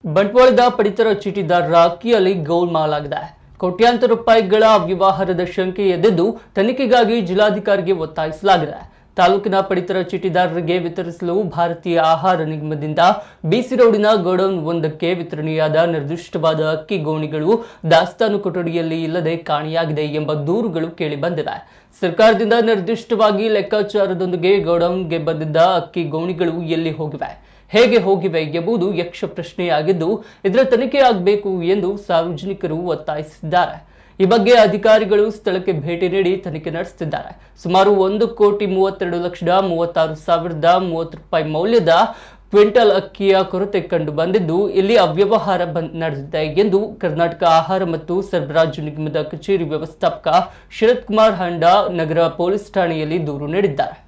ಬಂಟ್ವಾಳದ ಪಡಿತರ ಚೀಟಿದಾರರ ಅಕ್ಕಿಯಲ್ಲಿ ಗೋಲ್ಮಾಲ್ ಆಗಿದೆ ಕೋಟ್ಯಾಂತರ ರೂಪಾಯಿಗಳ ಅವ್ಯವಹಾರದ ಶಂಕೆ ಎದ್ದಿದ್ದು ತನಿಖೆಗಾಗಿ ಜಿಲ್ಲಾಧಿಕಾರಿಗೆ ಒತ್ತಾಯಿಸಲಾಗಿದೆ ತಾಲೂಕಿನ ಪಡಿತರ ಚೀಟಿದಾರರಿಗೆ ವಿತರಿಸಲು ಭಾರತೀಯ ಆಹಾರ ನಿಗಮದಿಂದ ಬಿಸಿ ರೋಡಿನ ಗೋಡೌನ್ ಒಂದಕ್ಕೆ ವಿತರಣೆಯಾದ ನಿರ್ದಿಷ್ಟವಾದ ಅಕ್ಕಿ ಗೋಣಿಗಳು ದಾಸ್ತಾನು ಕೊಠಡಿಯಲ್ಲಿ ಇಲ್ಲದೆ ಕಾಣೆಯಾಗಿದೆ ಎಂಬ ದೂರುಗಳು ಕೇಳಿಬಂದಿವೆ ಸರ್ಕಾರದಿಂದ ನಿರ್ದಿಷ್ಟವಾಗಿ ಲೆಕ್ಕಾಚಾರದೊಂದಿಗೆ ಗೋಡೌನ್ಗೆ ಬಂದಿದ್ದ ಅಕ್ಕಿ ಗೋಣಿಗಳು ಎಲ್ಲಿ ಹೋಗಿವೆ ಹೇಗೆ ಹೋಗಿವೆ ಎಂಬುದು ಯಕ್ಷ ಪ್ರಶ್ನೆಯಾಗಿದ್ದು ಇದರ ತನಿಖೆ ಆಗಬೇಕು ಎಂದು ಸಾರ್ವಜನಿಕರು ಒತ್ತಾಯಿಸಿದ್ದಾರೆ ಈ ಬಗ್ಗೆ ಅಧಿಕಾರಿಗಳು ಸ್ಥಳಕ್ಕೆ ಭೇಟಿ ನೀಡಿ ತನಿಖೆ ನಡೆಸುತ್ತಿದ್ದಾರೆ ಸುಮಾರು ಒಂದು ಕೋಟಿ ಮೂವತ್ತೆರಡು ಲಕ್ಷದ ಮೂವತ್ತಾರು ಸಾವಿರದ ಮೂವತ್ತು ರೂಪಾಯಿ ಮೌಲ್ಯದ ಕ್ವಿಂಟಲ್ ಅಕ್ಕಿಯ ಕೊರತೆ ಕಂಡು ಬಂದಿದ್ದು ಇಲ್ಲಿ ಅವ್ಯವಹಾರ ಬಂದ್ ನಡೆದಿದೆ ಎಂದು ಕರ್ನಾಟಕ ಆಹಾರ ಮತ್ತು ಸರಬರಾಜು ನಿಗಮದ ಕಚೇರಿ ವ್ಯವಸ್ಥಾಪಕ ಶರತ್ ಕುಮಾರ್ ಹಂಡ ನಗರ ಪೊಲೀಸ್ ಠಾಣೆಯಲ್ಲಿ ದೂರು ನೀಡಿದ್ದಾರೆ